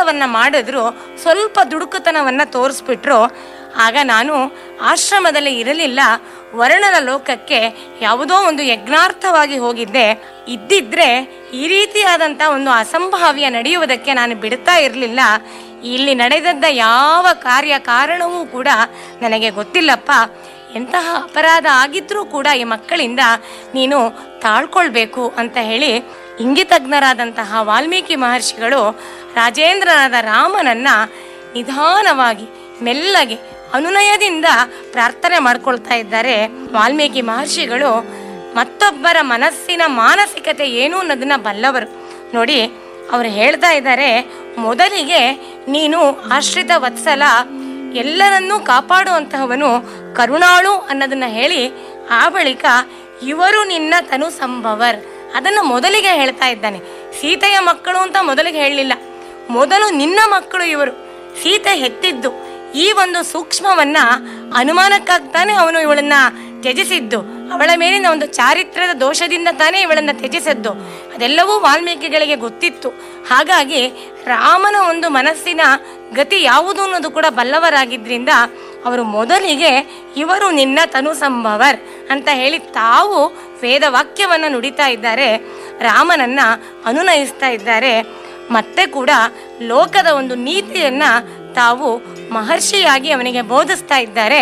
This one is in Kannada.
ಕೆಲಸವನ್ನ ಮಾಡಿದ್ರು ಸ್ವಲ್ಪ ದುಡುಕುತನವನ್ನ ತೋರಿಸ್ಬಿಟ್ರು ಆಗ ನಾನು ಆಶ್ರಮದಲ್ಲಿ ಇರಲಿಲ್ಲ ವರ್ಣನ ಲೋಕಕ್ಕೆ ಯಾವುದೋ ಒಂದು ಯಜ್ಞಾರ್ಥವಾಗಿ ಹೋಗಿದ್ದೆ ಇದ್ದಿದ್ರೆ ಈ ರೀತಿಯಾದಂಥ ಒಂದು ಅಸಂಭಾವ್ಯ ನಡೆಯುವುದಕ್ಕೆ ನಾನು ಬಿಡ್ತಾ ಇರಲಿಲ್ಲ ಇಲ್ಲಿ ನಡೆದದ್ದ ಯಾವ ಕಾರ್ಯ ಕಾರಣವೂ ಕೂಡ ನನಗೆ ಗೊತ್ತಿಲ್ಲಪ್ಪ ಎಂತಹ ಅಪರಾಧ ಆಗಿದ್ರೂ ಕೂಡ ಈ ಮಕ್ಕಳಿಂದ ನೀನು ತಾಳ್ಕೊಳ್ಬೇಕು ಅಂತ ಹೇಳಿ ಇಂಗಿತಜ್ಞರಾದಂತಹ ವಾಲ್ಮೀಕಿ ಮಹರ್ಷಿಗಳು ರಾಜೇಂದ್ರನಾದ ರಾಮನನ್ನ ನಿಧಾನವಾಗಿ ಮೆಲ್ಲಗೆ ಅನುನಯದಿಂದ ಪ್ರಾರ್ಥನೆ ಮಾಡ್ಕೊಳ್ತಾ ಇದ್ದಾರೆ ವಾಲ್ಮೀಕಿ ಮಹರ್ಷಿಗಳು ಮತ್ತೊಬ್ಬರ ಮನಸ್ಸಿನ ಮಾನಸಿಕತೆ ಏನು ಅನ್ನೋದನ್ನ ಬಲ್ಲವರು ನೋಡಿ ಅವರು ಹೇಳ್ತಾ ಇದ್ದಾರೆ ಮೊದಲಿಗೆ ನೀನು ಆಶ್ರಿತ ವತ್ಸಲ ಎಲ್ಲರನ್ನೂ ಕಾಪಾಡುವಂತಹವನು ಕರುಣಾಳು ಅನ್ನೋದನ್ನ ಹೇಳಿ ಆ ಬಳಿಕ ಇವರು ನಿನ್ನ ತನು ಸಂಭವರ್ ಅದನ್ನ ಮೊದಲಿಗೆ ಹೇಳ್ತಾ ಇದ್ದಾನೆ ಸೀತೆಯ ಮಕ್ಕಳು ಅಂತ ಮೊದಲಿಗೆ ಹೇಳಲಿಲ್ಲ ಮೊದಲು ನಿನ್ನ ಮಕ್ಕಳು ಇವರು ಸೀತೆ ಹೆತ್ತಿದ್ದು ಈ ಒಂದು ಸೂಕ್ಷ್ಮವನ್ನ ಅನುಮಾನಕ್ಕಾಗಿ ತಾನೇ ಅವನು ಇವಳನ್ನ ತ್ಯಜಿಸಿದ್ದು ಅವಳ ಮೇಲಿನ ಒಂದು ಚಾರಿತ್ರ್ಯದ ದೋಷದಿಂದ ತಾನೇ ಇವಳನ್ನ ತ್ಯಜಿಸಿದ್ದು ಅದೆಲ್ಲವೂ ವಾಲ್ಮೀಕಿಗಳಿಗೆ ಗೊತ್ತಿತ್ತು ಹಾಗಾಗಿ ರಾಮನ ಒಂದು ಮನಸ್ಸಿನ ಗತಿ ಯಾವುದು ಅನ್ನೋದು ಕೂಡ ಬಲ್ಲವರಾಗಿದ್ರಿಂದ ಅವರು ಮೊದಲಿಗೆ ಇವರು ನಿನ್ನ ತನು ಸಂಭವರ್ ಅಂತ ಹೇಳಿ ತಾವು ವೇದ ವಾಕ್ಯವನ್ನ ನುಡಿತಾ ಇದ್ದಾರೆ ರಾಮನನ್ನ ಅನುನಯಿಸ್ತಾ ಇದ್ದಾರೆ ಮತ್ತೆ ಕೂಡ ಲೋಕದ ಒಂದು ನೀತಿಯನ್ನ ತಾವು ಮಹರ್ಷಿಯಾಗಿ ಅವನಿಗೆ ಬೋಧಿಸ್ತಾ ಇದ್ದಾರೆ